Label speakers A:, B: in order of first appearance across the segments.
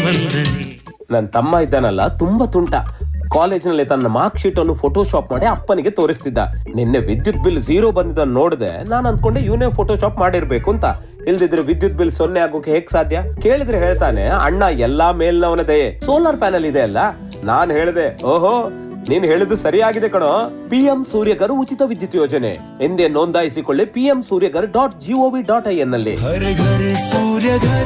A: ವಂದನೆ
B: ನನ್ನ ತಮ್ಮ ಇದ್ದಾನಲ್ಲ ತುಂಬಾ ತುಂಟ ಕಾಲೇಜಿನಲ್ಲಿ ತನ್ನ ಮಾರ್ಕ್ ಶೀಟ್ ಅನ್ನು ಫೋಟೋಶಾಪ್ ಮಾಡಿ ಅಪ್ಪನಿಗೆ ತೋರಿಸ್ತಿದ್ದ ನಿನ್ನೆ ವಿದ್ಯುತ್ ಬಿಲ್ ಝೀರೋ ಬಂದಿದ್ದನ್ನು ನೋಡಿದೆ ನಾನು ಅನ್ಕೊಂಡೆ ಇವನೇ ಫೋಟೋಶಾಪ್ ಮಾಡಿರ್ಬೇಕು ಅಂತ ಇಲ್ದಿದ್ರೆ ವಿದ್ಯುತ್ ಬಿಲ್ ಸೊನ್ನೆ ಆಗೋಕೆ ಹೇಗ್ ಸಾಧ್ಯ ಕೇಳಿದ್ರೆ ಹೇಳ್ತಾನೆ ಅಣ್ಣ ಎಲ್ಲಾ ಮೇಲ್ನವನ ದಯೆ ಸೋಲಾರ್ ಪ್ಯಾನಲ್ ಇದೆ ಅಲ್ಲ ನಾನ್ ಹೇಳಿದೆ ಓಹೋ ನೀನ್ ಹೇಳಿದ್ದು ಸರಿಯಾಗಿದೆ ಕಣೋ ಪಿಎಂ ಸೂರ್ಯಗರ್ ಉಚಿತ ವಿದ್ಯುತ್ ಯೋಜನೆ ಎಂದೇ ನೋಂದಾಯಿಸಿಕೊಳ್ಳಿ PM Suryaghar dot G O V dot I N ನಲ್ಲಿ
C: घर घर सूर्य घर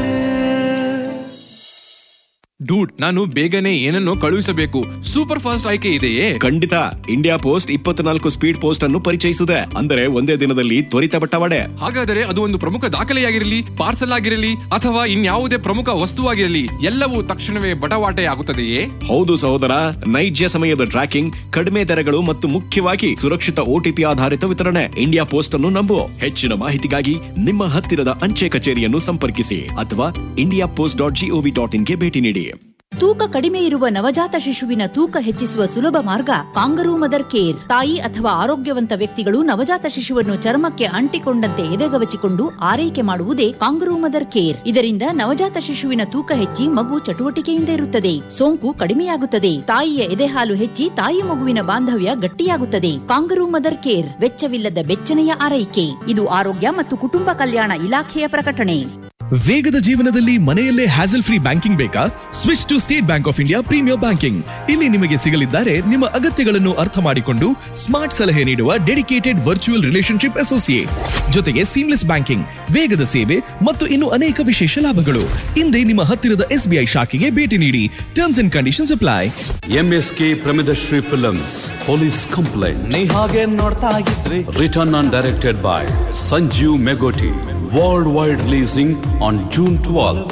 D: ಡೂಡ್ ನಾನು ಬೇಗನೆ ಏನನ್ನೋ ಕಳುಹಿಸಬೇಕು ಸೂಪರ್ ಫಾಸ್ಟ್ ಆಯ್ಕೆ ಇದೆಯೇ
E: ಖಂಡಿತ ಇಂಡಿಯಾ ಪೋಸ್ಟ್ ಇಪ್ಪತ್ನಾಲ್ಕು ಸ್ಪೀಡ್ ಪೋಸ್ಟ್ ಅನ್ನು ಪರಿಚಯಿಸಿದೆ ಅಂದರೆ ಒಂದೇ ದಿನದಲ್ಲಿ ತ್ವರಿತ ಬಟ್ಟವಾಡೆ
D: ಹಾಗಾದರೆ ಅದು ಒಂದು ಪ್ರಮುಖ ದಾಖಲೆಯಾಗಿರಲಿ ಪಾರ್ಸಲ್ ಆಗಿರಲಿ ಅಥವಾ ಇನ್ಯಾವುದೇ ಪ್ರಮುಖ ವಸ್ತುವಾಗಿರಲಿ ಎಲ್ಲವೂ ತಕ್ಷಣವೇ ಬಟವಾಟೆ ಆಗುತ್ತದೆಯೇ
E: ಹೌದು ಸಹೋದರ ನೈಜ ಸಮಯದ ಟ್ರ್ಯಾಕಿಂಗ್ ಕಡಿಮೆ ದರಗಳು ಮತ್ತು ಮುಖ್ಯವಾಗಿ ಸುರಕ್ಷಿತ ಓಟಿಪಿ ಆಧಾರಿತ ವಿತರಣೆ ಇಂಡಿಯಾ ಪೋಸ್ಟ್ ಅನ್ನು ನಂಬು ಹೆಚ್ಚಿನ ಮಾಹಿತಿಗಾಗಿ ನಿಮ್ಮ ಹತ್ತಿರದ ಅಂಚೆ ಕಚೇರಿಯನ್ನು ಸಂಪರ್ಕಿಸಿ ಅಥವಾ India post dot G O V dot ಇನ್ಗೆ ಭೇಟಿ ನೀಡಿ
F: ತೂಕ ಕಡಿಮೆ ಇರುವ ನವಜಾತ ಶಿಶುವಿನ ತೂಕ ಹೆಚ್ಚಿಸುವ ಸುಲಭ ಮಾರ್ಗ ಕಾಂಗರೂ ಮದರ್ ಕೇರ್ ತಾಯಿ ಅಥವಾ ಆರೋಗ್ಯವಂತ ವ್ಯಕ್ತಿಗಳು ನವಜಾತ ಶಿಶುವನ್ನು ಚರ್ಮಕ್ಕೆ ಅಂಟಿಕೊಂಡಂತೆ ಎದೆಗವಚಿಕೊಂಡು ಆರೈಕೆ ಮಾಡುವುದೇ ಕಾಂಗರೂ ಮದರ್ ಕೇರ್ ಇದರಿಂದ ನವಜಾತ ಶಿಶುವಿನ ತೂಕ ಹೆಚ್ಚಿ ಮಗು ಚಟುವಟಿಕೆಯಿಂದ ಇರುತ್ತದೆ ಸೋಂಕು ಕಡಿಮೆಯಾಗುತ್ತದೆ ತಾಯಿಯ ಎದೆಹಾಲು ಹೆಚ್ಚಿ ತಾಯಿ ಮಗುವಿನ ಬಾಂಧವ್ಯ ಗಟ್ಟಿಯಾಗುತ್ತದೆ ಕಾಂಗರೂ ಮದರ್ ಕೇರ್ ವೆಚ್ಚವಿಲ್ಲದ ಬೆಚ್ಚನೆಯ ಆರೈಕೆ ಇದು ಆರೋಗ್ಯ ಮತ್ತು ಕುಟುಂಬ ಕಲ್ಯಾಣ ಇಲಾಖೆಯ ಪ್ರಕಟಣೆ
G: ವೇಗದ ಜೀವನದಲ್ಲಿ ಮನೆಯಲ್ಲೇ ಹ್ಯಾಸಲ್ ಫ್ರೀ ಬ್ಯಾಂಕಿಂಗ್ ಬೇಕಾ switch to State Bank of India premier banking ಇಲ್ಲಿ ನಿಮಗೆ ಸಿಗಲಿದ್ದಾರೆ ನಿಮ್ಮ ಅಗತ್ಯಗಳನ್ನು ಅರ್ಥ ಮಾಡಿಕೊಂಡು ಸ್ಮಾರ್ಟ್ ಸಲಹೆ ನೀಡುವ ಡೆಡಿಕೇಟೆಡ್ ವರ್ಚುವಲ್ ರಿಲೇಶನ್ಶಿಪ್ ಅಸೋಸಿಯೇಟ್ ಜೊತೆಗೆ ಸೀಮ್ಲೆಸ್ ಬ್ಯಾಂಕಿಂಗ್ ವೇಗದ ಸೇವೆ ಮತ್ತು ಇನ್ನು ಅನೇಕ ವಿಶೇಷ ಲಾಭಗಳು ಹಿಂದೆ ನಿಮ್ಮ ಹತ್ತಿರದ ಎಸ್ಬಿಐ ಶಾಖೆಗೆ ಭೇಟಿ ನೀಡಿ terms and conditions apply
H: MSK Pramidashree films police complaint
C: ನೀ ಹಾಗೆ ನೋಡ್ತಾ ಇದ್ರಿ
H: return on directed by Sanjeev Megoti world wide releasing on June twelfth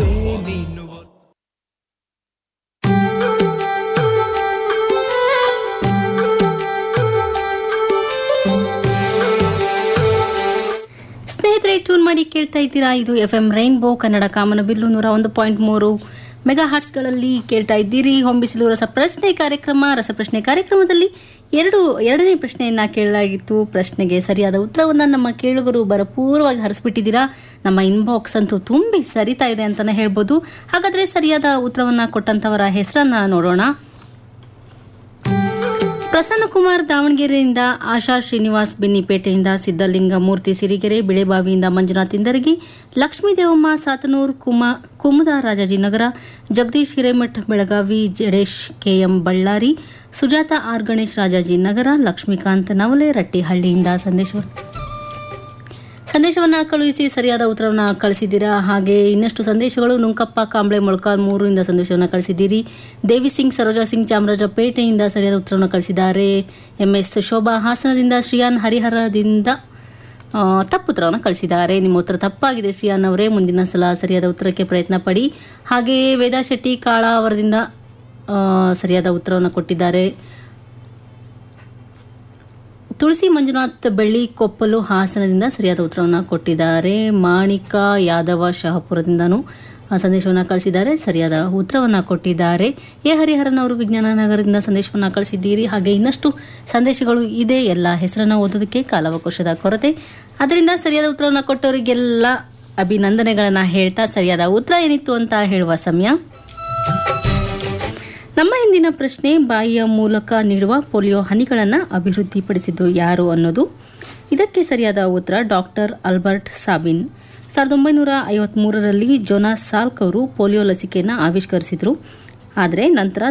I: ಸ್ನೇಹಿತರೆ ಟ್ಯೂನ್ ಮಾಡಿ ಕೇಳ್ತಾ ಇದ್ದೀರಾ ಇದು ಎಫ್ ಎಂ ರೈನ್ಬೋ ಕನ್ನಡ ಕಾಮನಬಿಲ್ಲು ನೂರ ಒಂದು ಪಾಯಿಂಟ್ ಮೂರು ಮೆಗಾ ಹಾರ್ಟ್ಸ್ಗಳಲ್ಲಿ ಕೇಳ್ತಾ ಇದ್ದೀರಿ ಹೊಂಬಿಸಿಲು ರಸಪ್ರಶ್ನೆ ಕಾರ್ಯಕ್ರಮ ರಸಪ್ರಶ್ನೆ ಕಾರ್ಯಕ್ರಮದಲ್ಲಿ ಎರಡು ಎರಡನೇ ಪ್ರಶ್ನೆಯನ್ನ ಕೇಳಲಾಗಿತ್ತು ಪ್ರಶ್ನೆಗೆ ಸರಿಯಾದ ಉತ್ತರವನ್ನ ನಮ್ಮ ಕೇಳುಗರು ಭರಪೂರ್ವವಾಗಿ ಹರಿಸ್ಬಿಟ್ಟಿದ್ದೀರಾ ನಮ್ಮ ಇನ್ಬಾಕ್ಸ್ ಅಂತೂ ತುಂಬಿ ಸರಿತಾ ಇದೆ ಅಂತಾನೆ ಹೇಳ್ಬೋದು ಹಾಗಾದ್ರೆ ಸರಿಯಾದ ಉತ್ತರವನ್ನ ಕೊಟ್ಟಂತವರ ಹೆಸರನ್ನ ನೋಡೋಣ ಪ್ರಸನ್ನ ಕುಮಾರ್ ದಾವಣಗೆರೆಯಿಂದ ಆಶಾ ಶ್ರೀನಿವಾಸ್ ಬೆನ್ನಿಪೇಟೆಯಿಂದ ಸಿದ್ದಲಿಂಗ ಮೂರ್ತಿ ಸಿರಿಗೆರೆ ಬಿಳೆಬಾವಿಯಿಂದ ಮಂಜುನಾಥ್ ಇಂದರ್ಗಿ ಲಕ್ಷ್ಮೀ ದೇವಮ್ಮ ಸಾತನೂರ್ ಕುಮ ಕುಮುದ ರಾಜಾಜಿನಗರ ಜಗದೀಶ್ ಹಿರೇಮಠ್ ಬೆಳಗಾವಿ ಜಡೇಶ್ ಕೆಎಂ ಬಳ್ಳಾರಿ ಸುಜಾತ ಆರ್ ಗಣೇಶ್ ರಾಜಾಜಿನಗರ ಲಕ್ಷ್ಮೀಕಾಂತ್ ನವಲೆ ರಟ್ಟಿಹಳ್ಳಿಯಿಂದ ಸಂದೇಶ ಸಂದೇಶವನ್ನ ಕಳುಹಿಸಿ ಸರಿಯಾದ ಉತ್ತರವನ್ನ ಕಳಿಸಿದ್ದೀರಾ ಹಾಗೆ ಇನ್ನಷ್ಟು ಸಂದೇಶಗಳು ನುಂಕಪ್ಪ ಕಾಂಬ್ಳೆ ಮೊಳಕಾಲ್ ಮೂರಿಂದ ಸಂದೇಶವನ್ನ ಕಳಿಸಿದ್ದೀರಿ ದೇವಿ ಸಿಂಗ್ ಸರೋಜಾ ಸಿಂಗ್ ಚಾಮರಾಜಪೇಟೆಯಿಂದ ಸರಿಯಾದ ಉತ್ತರವನ್ನು ಕಳಿಸಿದ್ದಾರೆ ಎಂ ಎಸ್ ಶೋಭಾ ಹಾಸನದಿಂದ ಶ್ರೀಯಾನ್ ಹರಿಹರದಿಂದ ಆ, ತಪ್ಪು ಉತ್ತರವನ್ನು ಕಳಿಸಿದ್ದಾರೆ ನಿಮ್ಮ ಉತ್ತರ ತಪ್ಪಾಗಿದೆ ಶ್ರೀಯಾನ್ ಅವರೇ ಮುಂದಿನ ಸಲ ಸರಿಯಾದ ಉತ್ತರಕ್ಕೆ ಪ್ರಯತ್ನ ಪಡಿ ಹಾಗೆಯೇ ವೇದಾ ಶೆಟ್ಟಿ ಕಾಳ ಅವರದಿಂದ ಆ, ಸರಿಯಾದ ಉತ್ತರವನ್ನು ಕೊಟ್ಟಿದ್ದಾರೆ ತುಳಸಿ ಮಂಜುನಾಥ್ ಬೆಳ್ಳಿ ಕೊಪ್ಪಲು ಹಾಸನದಿಂದ ಸರಿಯಾದ ಉತ್ತರವನ್ನು ಕೊಟ್ಟಿದ್ದಾರೆ ಮಾಣಿಕ ಯಾದವ ಶಹಾಪುರದಿಂದನೂ ಆ, ಸಂದೇಶವನ್ನು ಕಳಿಸಿದ್ದಾರೆ ಸರಿಯಾದ ಉತ್ತರವನ್ನು ಕೊಟ್ಟಿದ್ದಾರೆ ಎ ಹರಿಹರನ್ ಅವರು ವಿಜ್ಞಾನ ನಗರದಿಂದ ಸಂದೇಶವನ್ನು ಕಳಿಸಿದ್ದೀರಿ ಹಾಗೆ ಇನ್ನಷ್ಟು ಸಂದೇಶಗಳು ಇದೆ ಎಲ್ಲ ಹೆಸರನ್ನು ಓದೋದಕ್ಕೆ ಕಾಲಾವಕಾಶದ ಕೊರತೆ ಅದರಿಂದ ಸರಿಯಾದ ಉತ್ತರವನ್ನು ಕೊಟ್ಟವರಿಗೆಲ್ಲ ಅಭಿನಂದನೆಗಳನ್ನು ಹೇಳ್ತಾ ಸರಿಯಾದ ಉತ್ತರ ಏನಿತ್ತು ಅಂತ ಹೇಳುವ ಸಮಯ ನಮ್ಮ ಹಿಂದಿನ ಪ್ರಶ್ನೆ ಬಾಯಿಯ ಮೂಲಕ ನೀಡುವ ಪೋಲಿಯೋ ಹನಿಗಳನ್ನು ಅಭಿವೃದ್ಧಿಪಡಿಸಿದ್ದು ಯಾರು ಅನ್ನೋದು ಇದಕ್ಕೆ ಸರಿಯಾದ ಉತ್ತರ ಡಾಕ್ಟರ್ ಅಲ್ಬರ್ಟ್ ಸಾಬಿನ್ ಸಾವಿರದ ಒಂಬೈನೂರ ಐವತ್ಮೂರರಲ್ಲಿ ಜೊನಾಸ್ ಸಾಲ್ಕ್ ಅವರು ಪೋಲಿಯೋ ಲಸಿಕೆಯನ್ನು ಆವಿಷ್ಕರಿಸಿದರು ಆದರೆ ನಂತರ